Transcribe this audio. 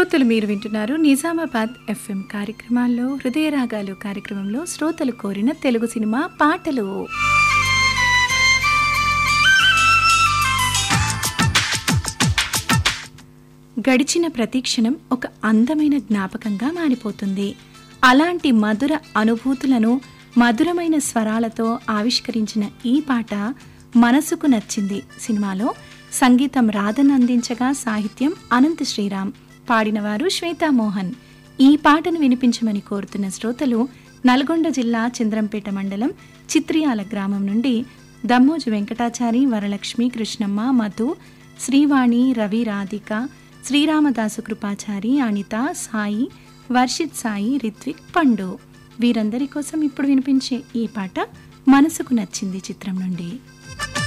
శ్రోతలు మీరు వింటున్నారు నిజామాబాద్ ఎఫ్ఎం కార్యక్రమాల్లో హృదయరాగాలు కార్యక్రమంలో శ్రోతలు కోరిన తెలుగు సినిమా పాటలు గడిచిన ప్రతి క్షణం ఒక అందమైన జ్ఞాపకంగా మారిపోతుంది అలాంటి మధుర అనుభూతులను మధురమైన స్వరాలతో ఆవిష్కరించిన ఈ పాట మనసుకు నచ్చింది సినిమాలో సంగీతం రాధన్ అందించగా సాహిత్యం అనంత శ్రీరామ్ పాడినవారు శ్వేతామోహన్ ఈ పాటను వినిపించమని కోరుతున్న శ్రోతలు నల్గొండ జిల్లా చంద్రంపేట మండలం చిత్రియాల గ్రామం నుండి దమ్మోజు వెంకటాచారి వరలక్ష్మి కృష్ణమ్మ మధు శ్రీవాణి రవి రాధిక శ్రీరామదాసు కృపాచారి అనిత సాయి వర్షిత్ సాయి రిత్విక్ పండు వీరందరి కోసం ఇప్పుడు వినిపించే ఈ పాట మనసుకు నచ్చింది చిత్రం నుండి